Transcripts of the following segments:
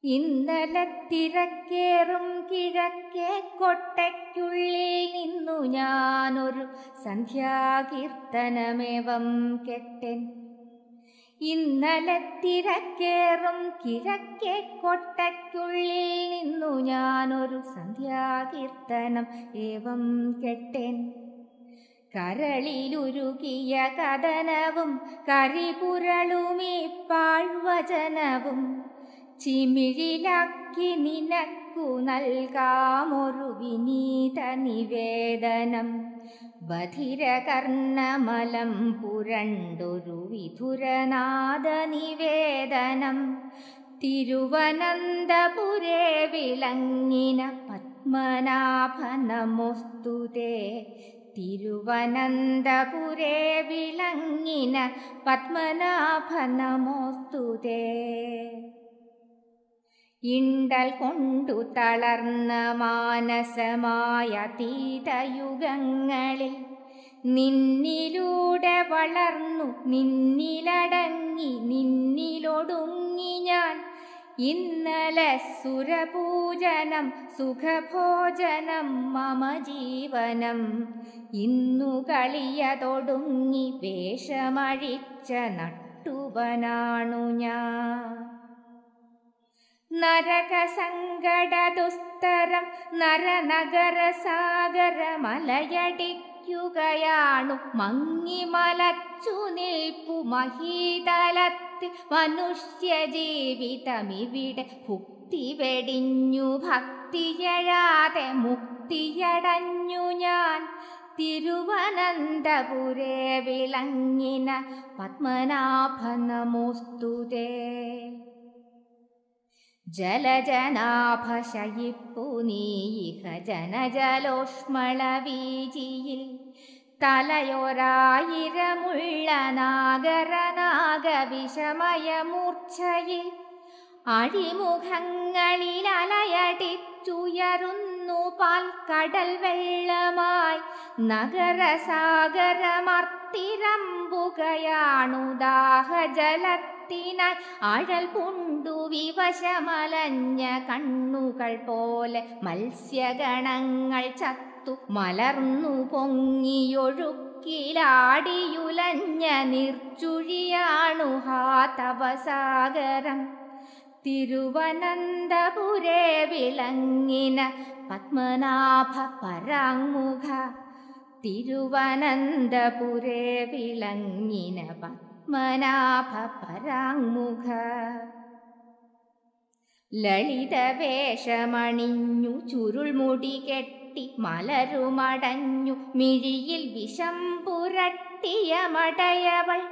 ഇന്നലെ തിരക്കേറും കിഴക്കേ കൊട്ടയ്ക്കുള്ളിൽ നിന്നു ഞാനൊരു സന്ധ്യാകീർത്തനമേവം കെട്ടൻ ഇന്നലെ തിരക്കേറും കിഴക്കേ കൊട്ടയ്ക്കുള്ളിൽ നിന്നു ഞാനൊരു സന്ധ്യാകീർത്തനം ഏവം കെട്ടൻ കരളിലുരുകിയ കഥനവും കരിപുരളുമീ പാഴ്വചനവും ചിമിഴിലാക്കി നിനക്കു നൽകാമൊരു വിനീത നിവേദനം ബധിരകർണമലം പുരണ്ടൊരു വിധുരനാദ നിവേദനം തിരുവനന്തപുരേ വിളങ്ങിന പത്മനാഭ നമോസ്തുതേ തിരുവനന്തപുരേ വിളങ്ങിന പത്മനാഭ നമോസ്തുതേ ഇണ്ടൽ കൊണ്ടു തളർന്ന മാനസമായ തീതയുഗങ്ങളിൽ നിന്നിലൂടെ വളർന്നു നിന്നിലടങ്ങി നിന്നിലൊടുങ്ങി ഞാൻ ഇന്നലെ സുരപൂജനം സുഖഭോജനം മമ ജീവനം ഇന്നു കളിയതൊടുങ്ങി വേഷമഴിച്ച നട്ടുവനാണു ഞാൻ നരകസങ്കടദുസ്തരം നരനഗരസാഗര മലയടിക്കുകയാണു മങ്ങിമലച്ചു നിൽപ്പു മഹീതലത്തിൽ മനുഷ്യജീവിതമിവിടെ ഭുക്തി വെടിഞ്ഞു ഭക്തിയഴാതെ മുക്തിയടഞ്ഞു ഞാൻ തിരുവനന്തപുരേ വിളങ്ങിന പത്മനാഭ നമോസ്തുതേ ജലജനാഭശയിപ്പു നീഹ ജനജലോഷ്മളവീജിയിൽ തലയൊരായിരമുള്ള നാഗരനാഗവിഷമയമൂർച്ഛയിൽ അഴിമുഖങ്ങളിൽ അലയടിച്ചുയരുന്നു പാൽക്കടൽ വെള്ളമായി നഗരസാഗരമർത്തിരമ്പുകയാണു ദാഹജലത്തിനായി അഴൽ പുണ്ടു വിവശമലഞ്ഞ കണ്ണുകൾ പോലെ മത്സ്യഗണങ്ങൾ ചത്തു മലർന്നു പൊങ്ങിയൊഴുക്കിലാടിയുലഞ്ഞ നിർച്ചുഴിയാണു ഹാതവസാഗരം തിരുവനന്തപുരേ വിളങ്ങിന പത്മനാഭ പരാങ്മുഖ തിരുവനന്തപുരേ വിളങ്ങിന പത്മനാഭ പരാങ്മുഖ ലളിതവേഷമണിഞ്ഞു ചുരുൾമുടി കെട്ടി മലരുമടഞ്ഞു മിഴിയിൽ വിഷം പുരട്ടിയ മടയവൾ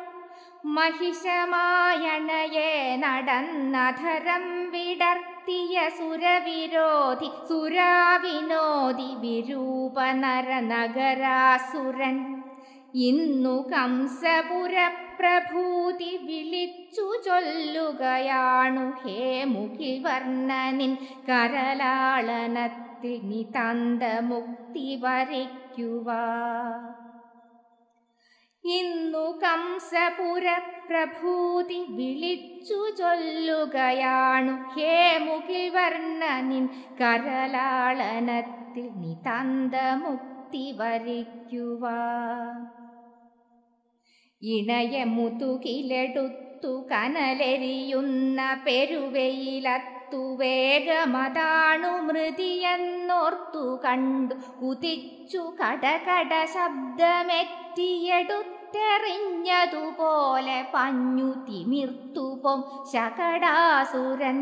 മഹിഷമായണയെ നടന്നധരം വിടർത്തിയ സുരവിരോധി സുരാവിനോദി വിരൂപനരനഗരാസുരൻ ഇന്നു കംസപുരപ്രഭൂതി വിളിച്ചു ചൊല്ലുകയാണു ഹേ മുഖിൽ വർണ്ണനിൻ കരലാളനത്തിൽ നിതാന്ത മുക്തി വരയ്ക്കുവാ ഇന്നു കംസപുരപ്രഭൂതി വിളിച്ചു ചൊല്ലുകയാണു ഹേ മുകിൽ വർണ്ണനിൻ കരലാളനത്തിൽ നിതാന്ത മുക്തി വരിക്കുവാ ഇണയ മുതുകിലെടുത്തു കനലെരിയുന്ന പെരുവയിലത്തു വേഗമതാണു മൃതിയെന്നോർത്തു കണ്ടു കുതിച്ചു കടകട ശബ്ദമെത്തിയെടുത്തെറിഞ്ഞതുപോലെ പഞ്ഞു തിമിർത്തുപോം ശകടാസുരൻ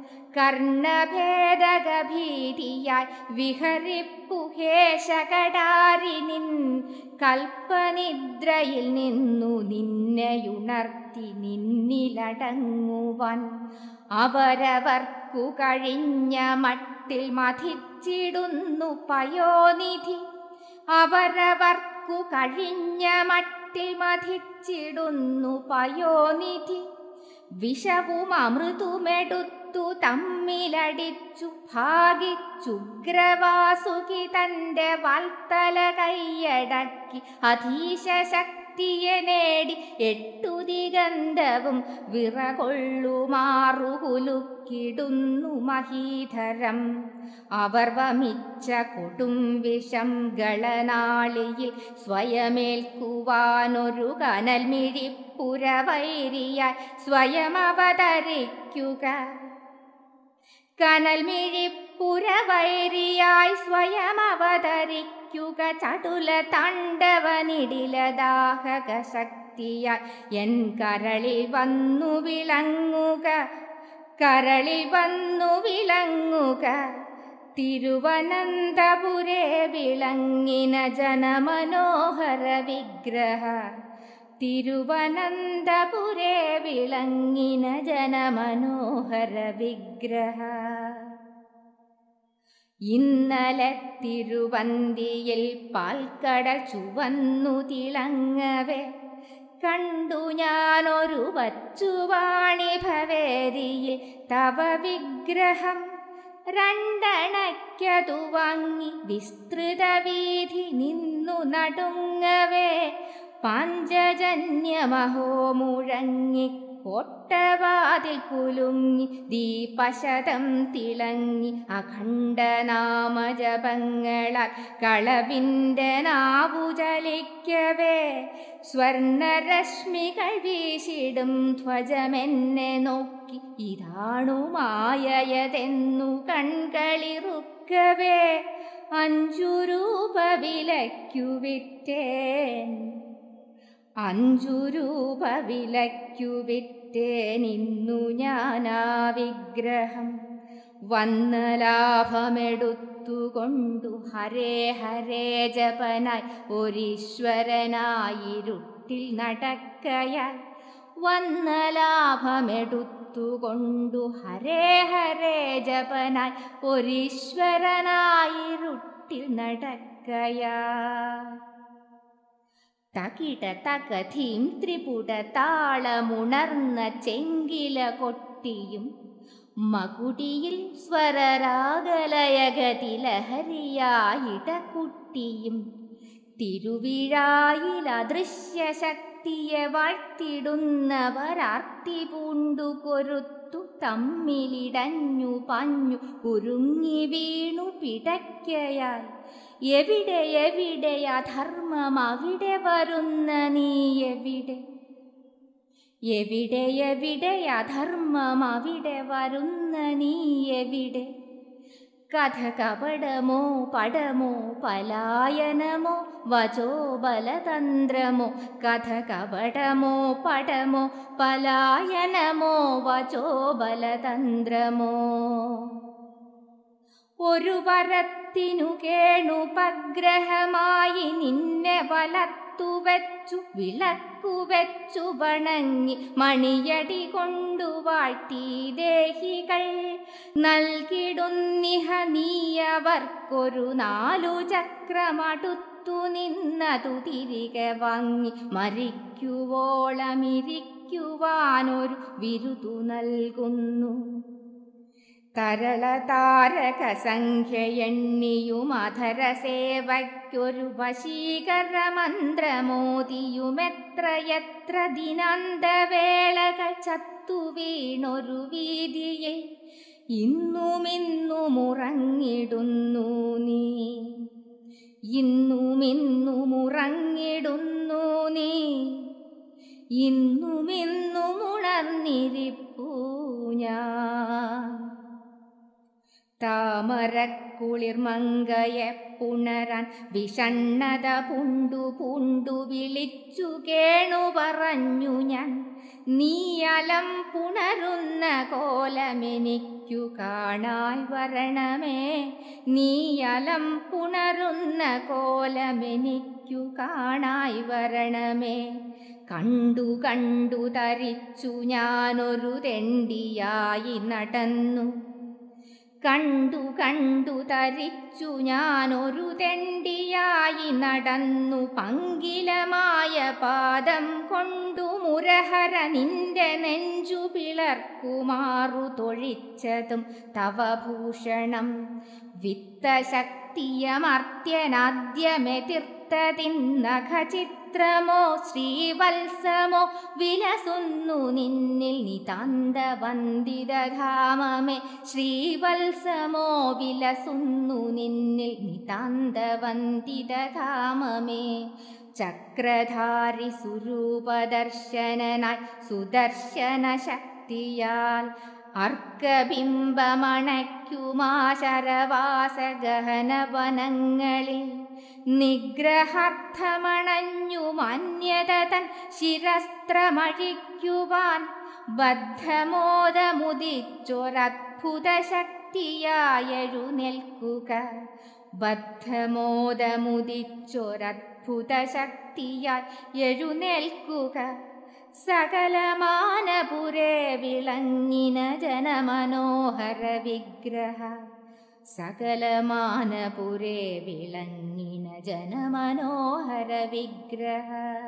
കർണഭേദഗഭീതിയായി വിഹരിപ്പു ഹേ ശകടാരിനിൻ കൽപ്പനിദ്രയിൽ നിന്നു നിന്നെയുണർത്തി നിന്നിലടങ്ങുവാൻ അവരവർക്കു കഴിഞ്ഞ മട്ടിൽ മഥിച്ചിടുന്നു പയോനിധി അവരവർക്കു കഴിഞ്ഞ മട്ടിൽ മഥിച്ചിടുന്നു പയോനിധി വിഷവും അമൃതുമെടുത്തു തമ്മിലടിച്ചു ഭാഗിച്ചുഗ്രവാസുകി തന്റെ വാൽത്തല കൈയടക്കി അധീശ ശക്തി ശക്തിയെ നേടി എട്ടു ദിഗന്ധവും വിറകൊള്ളുമാറു കുലുക്കിടുന്നു മഹീധരം അവർ വമിച്ച കൊടും വിഷം ഗളനാളിയിൽ സ്വയമേൽക്കുവാനൊരു കനൽ മിഴിപ്പുരവൈരിയായി സ്വയം അവതരിക്കുക കനൽ മിഴിപ്പുരവൈരിയായി സ്വയം അവതരിക്കുക ചടുല താണ്ഡവനിടിലദാഹക ശക്തിയായി എൻ കരളിൽ വന്നു വിളങ്ങുക കരളിൽ വന്നു വിളങ്ങുക തിരുവനന്തപുരേ വിളങ്ങിന ജനമനോഹര വിഗ്രഹ തിരുവനന്തപുരേ വിളങ്ങിന ജനമനോഹര വിഗ്രഹ ഇന്നലെ തിരുവന്തിയിൽ പാൽക്കടൽ ചുവന്നു തിളങ്ങവേ കണ്ടു ഞാനൊരു വച്ചുവാണിഭവേരിയിൽ തവ വിഗ്രഹം രണ്ടണയ്ക്കതു വാങ്ങി വിസ്തൃത വീതി നിന്നു നടുങ്ങവേ പാഞ്ചജന്യമഹോ മുഴങ്ങി കോട്ടവാതിൽ കുലുങ്ങി ദീപശതം തിളങ്ങി അഖണ്ഡനാമജപങ്ങളാൽ കളവിൻ്റെ നാവു ചലിക്കവേ സ്വർണരശ്മികൾ വീശിടും ധ്വജമെന്നെ നോക്കി ഇതാണു മായയതെന്നു കൺകളിറുക്കവേ അഞ്ചു രൂപ വിലയ്ക്കു വിറ്റേൻ അഞ്ചു രൂപ വിലയ്ക്കു വിറ്റേനിന്നു ഞാനാ വിഗ്രഹം വന്ന ലാഭമെടുത്തുകൊണ്ടു ഹരേ ഹരേ ജപനായി ഒരീശ്വരനായിരുട്ടിൽ നടക്കയാൽ വന്ന ലാഭമെടുത്തുകൊണ്ടു ഹരേ ഹരേ ജപനായി ഒരീശ്വരനായിരുട്ടിൽ നടക്കയാ തകിട തകഥീം ത്രിപുട താളമുണർന്ന ചെങ്കില കൊട്ടിയും മകുടിയിൽ സ്വരരാഗലയഗതിലഹരിയായിട കുട്ടിയും തിരുവിഴായിൽ അദൃശ്യ ശക്തിയെ വാഴ്ത്തിടുന്നവരാർത്തി പൂണ്ടു കൊരുത്തു തമ്മിലിടഞ്ഞു പാഞ്ഞു കുരുങ്ങി വീണു പിടയ്ക്കയാൽ എവിടെ എവിടെ അധർമ്മം അവിടെ വരുന്ന നീ എവിടെ എവിടെ എവിടെ അധർമ്മം അവിടെ വരുന്ന നീ എവിടെ കഥ കപടമോ പടമോ പലായനമോ വചോ ബലതന്ത്രമോ കഥ കപടമോ പടമോ പലായനമോ വചോ ബലതന്ത്രമോ ഒരു വരത്തിനു കേണുപഗ്രഹമായി നിന്നെ വലത്തുവച്ചു വിളക്കുവച്ചു വണങ്ങി മണിയടി കൊണ്ടു വാഴ്ത്തി ദേഹികൾ നൽകിടുന്നിഹ നീയവർക്കൊരു നാലു ചക്രമടുത്തു നിന്നതു തിരികെ വാങ്ങി മരിക്കുവോളമിരിക്കുവാനൊരു വിരുതു നൽകുന്നു തരള താരക സംഖ്യ എണ്ണിയുമധര സേവയ്ക്കൊരു വശീകര മന്ത്രമോദിയുമെത്രയെത്ര ദിനാന്തവേളകൾ ചത്തു വീണൊരു വീതിയിൽ ഇന്നുമിന്നുമുറങ്ങിടുന്നു നീ ഇന്നുമിന്നുമുറങ്ങിടുന്നു നീ ഇന്നുമിന്നുമുണർന്നിരിപ്പൂ ഞാൻ താമരക്കുളിർമങ്കയെ പുണരാൻ വിഷണ്ണത പുണ്ടു പുണ്ടു വിളിച്ചു കേണു പറഞ്ഞു ഞാൻ നീയലം പുണരുന്ന കോലമെനിക്കു കാണായി വരണമേ നീയലം പുണരുന്ന കോലമെനിക്കു കാണായി വരണമേ കണ്ടു കണ്ടു തരിച്ചു ഞാനൊരു തെണ്ടിയായി നടന്നു കണ്ടു കണ്ടു തരിച്ചു ഞാനൊരു തെണ്ടിയായി നടന്നു പങ്കിലമായ പാദം കൊണ്ടു മുരഹര നിന്റെ നെഞ്ചു പിളർക്കുമാറു തൊഴിച്ചതും തവ ഭൂഷണം വിത്തശക്തിയമർത്യനാദ്യമെതിർത്തതിന്നഖചിത്രമോ ശ്രീവത്സമോ വിലസുന്നു നിന്നിൽ നിതാന്തവന്ദിതധാമമേ ശ്രീവത്സമോ വിലസുന്നു നിന്നിൽ നിതാന്തവന്ദിതധാമമേ ചക്രധാരി സ്വരൂപദർശനനായി സുദർശന ശക്തിയാൽ അർക്കബിംബമണയ്ക്കുമാശരവാസഗഹനവനങ്ങളിൽ നിഗ്രഹാർത്ഥമണഞ്ഞു മാന്യത തൻ ശിരസ്ത്രമഴിക്കുവാൻ ബദ്ധമോദമുദിച്ചൊരത്ഭുത ശക്തിയായെഴുന്നേൽക്കുക ബദ്ധമോദമുദിച്ചൊരത്ഭുത ശക്തിയായി എഴുന്നേൽക്കുക സകലമാനപുരേ വിളങ്ങിന ജനമനോഹര വിഗ്രഹ സകലമാനപുരേ വിളങ്ങിന ജനമനോഹര വിഗ്രഹ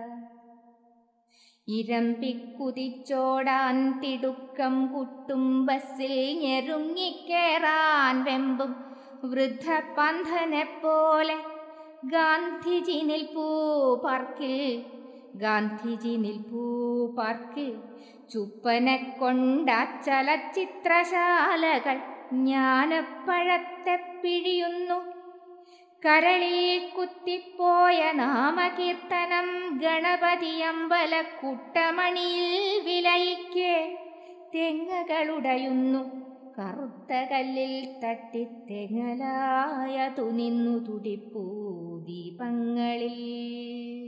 ഇരമ്പിക്കുതിച്ചോടാൻ തിടുക്കം കുട്ടും ബസ്സിൽ ഞെരുങ്ങിക്കേറാൻ വെമ്പും വൃദ്ധപന്ധനെ പോലെ ഗാന്ധിജി നിൽപ്പൂ പാർക്കിൽ ഗാന്ധിജി നിൽപ്പൂ പാർക്കിൽ ചുപ്പനെ കൊണ്ട ചലച്ചിത്രശാലകൾ ജ്ഞാനപ്പഴത്തെ പിഴിയുന്നു കരളിൽ കുത്തിപ്പോയ നാമകീർത്തനം ഗണപതിയമ്പല കുട്ടമണിയിൽ വിലയിക്കെ തെങ്ങകളുടയുന്നു കറുത്ത കല്ലിൽ തട്ടി തെങ്ങലായ തുനിന്നു തുടിപ്പൂ ദീപങ്ങളിൽ